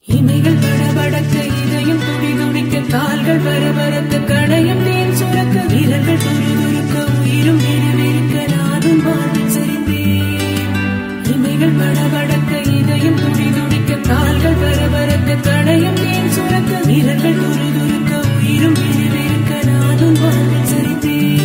இமைகள் படபடக்க இதயம் துடி துடிக்க கால்கள் பரபரக்க கணையும் தேன் சுரக்க வீரர்கள் துருதுருக்க உயிரும் விறுவிறுக்க நானும் வாழ்வில் சரிந்தேன் இமைகள் படபடக்க இதயம் துடி துடிக்க கால்கள் பரபரக்க கணையும் தேன் சுரக்க வீரர்கள் துருதுருக்க உயிரும் விறுவிறுக்க நானும் வாழ்வில் சரிந்தேன்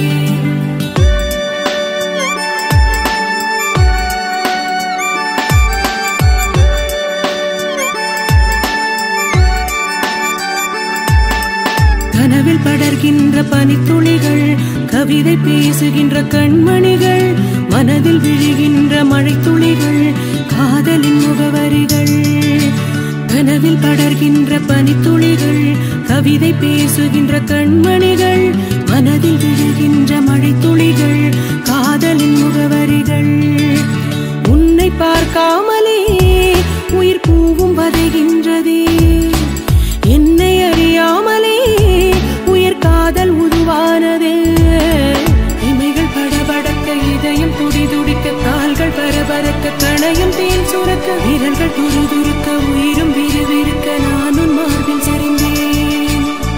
கனவில் படர்கின்ற பனித்துளிகள் கவிதை பேசுகின்ற கண்மணிகள் மனதில் விழுகின்ற மழைத்துளிகள் காதலின் முகவரிகள் கனவில் படர்கின்ற பனித்துளிகள் கவிதை பேசுகின்ற கண்மணிகள் மனதில் விழுகின்ற மழைத்துளிகள் காதலின் முகவரிகள் உன்னை பார்க்காமலே உயிர் பூவும் வதைகின்றதே என்னை அறியாமலே உயிர் காதல் உருவானது இமைகள் படபடக்க இதயம் துடி துடிக்க கால்கள் பரபரக்க கணையும் தேன் சுரக்க விரல்கள் துருதுருக்க உயிரும் விறுவிறுக்க நான் உன் மார்பில் சரிந்தேன்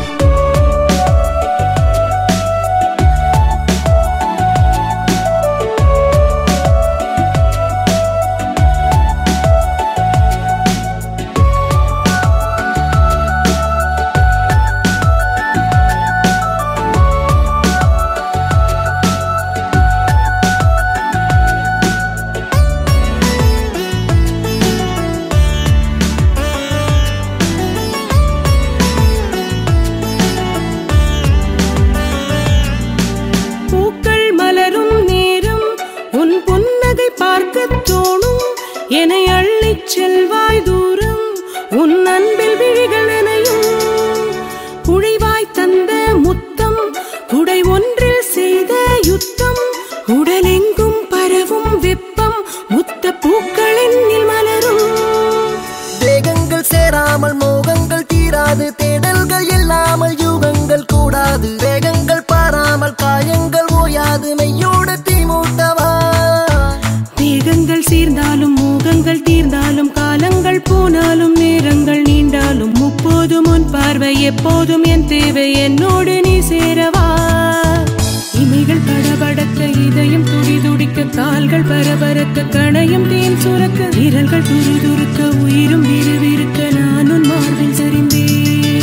பூக்கள் மலரும் நேரம் உன் புன்னகை பார்க்கத் தோணும் என்னை அள்ளிச் செல்வாய் தூரம் உன் அன்பில் விழிகள் எனையும் குழைவாய் தந்த முத்தம் குடை ஒன்றில் செய்த யுத்தம் உடலெங்கும் பரவும் வெப்பம் முத்த பூக்கள் என்னில் மலரும் தேகங்கள் சேராமல் மோகங்கள் தீராது தேடல்கள் இல்லாமல் யுகங்கள் கூடாது வேகங்கள் பாராமல் காயங்கள் ஓயாது மெய்யோடு தீமூட்டவா தேகங்கள் சீர்ந்தாலும் மோகங்கள் தீர்ந்தாலும் காலங்கள் போனாலும் நேரங்கள் நீண்டாலும் முப்போதும் உன் பார்வை எப்போதும் என் தேவை என்னோடு நீ சேரவா இமைகள் படபடக்க இதயம் துடி துடிக்க கால்கள் பரபரக்க கணையும் தேன் சுரக்க விரல்கள் துருதுருக்க உயிரும் விறுவிறுக்க நான் உன் மார்பில் சரிந்தேன்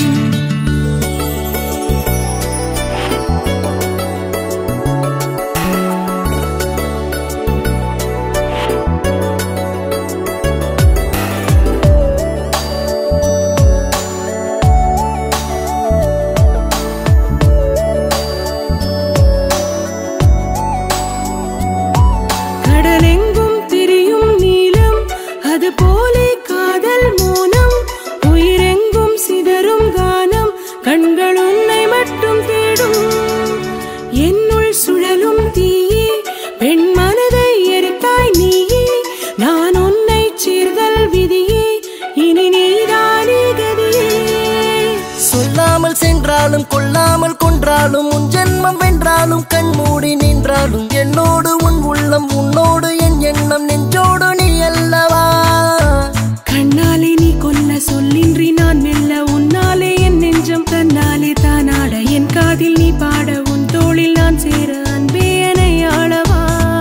கடலெங்கும் திரியும் நீலம் அது போலே காதல் மோனம் உயிரெங்கும் சிதறும் கானம் கண்கள் உன்னை மட்டும் தேடும் என்னுள் சுழலும் தீயே பெண் மனதை எரித்தாய் நீயே நான் உன்னை சீர்தல் விதியே இனி நீதானே கதியே சொல்லாமல் சென்றாலும் கொல்லாமல் கொன்றாலும் உன் ஜென்மம் வென்றாலும் கண்மூடி நின்றாலும் என்னோடு உன் உள்ளம் உன்னோடு என் எண்ணம் நெஞ்சோடு நீ அல்லவா கண்ணாலே நீ கொல்ல சொல்லின்றி நான் மெல்ல உன்னாலே என் நெஞ்சம் தன்னாலே தானாட என் காதில் நீ பாட உன் தோளில் நான் சேர அன்பே எனை ஆளவா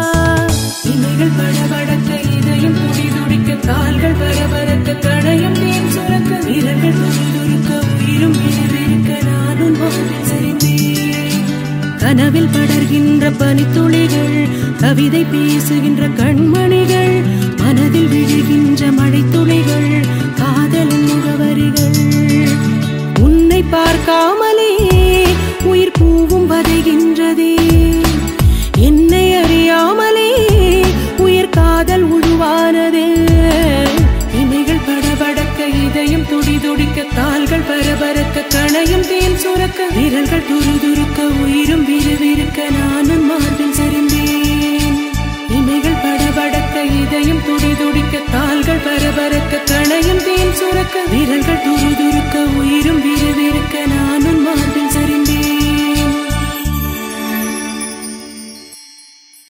இமைகள் படபடக்க இதயம் துடி துடிக்க கால்கள் பரபரக்க கணையும் தேன் சுரக்க விரல்கள் துருதுருக்க உயிரும் விறுவிறுக்க நான் உன் வாழ்வில் சரிந்தேன் கனவில் படர்கின்ற பனித்துளிகள் கவிதை பேசுகின்ற கண்மணிகள் மனதில் விழுகின்ற மழைத்துளிகள் காதலின் முகவரிகள் உன்னை பார்க்காமலே உயிர் பூவும் வதைகின்றதே என்னை அறியாமலே உயிர் காதல் உருவானது இமைகள் படபடக்க இதயம் துடி துடிக்க கால்கள் பரபரக்க கணையும் தேன் சுரக்க விரல்கள் துருதுருக்க உயிரும் விறுவிறுக்க நானும் மார்பில் சரிந்தேன் இமைகள் படபடக்க இதயம் துடி துடிக்க கால்கள் பரபரக்க கணையும் தேன் சுரக்க விரல்கள் துருதுருக்க உயிரும் விறுவிறுக்க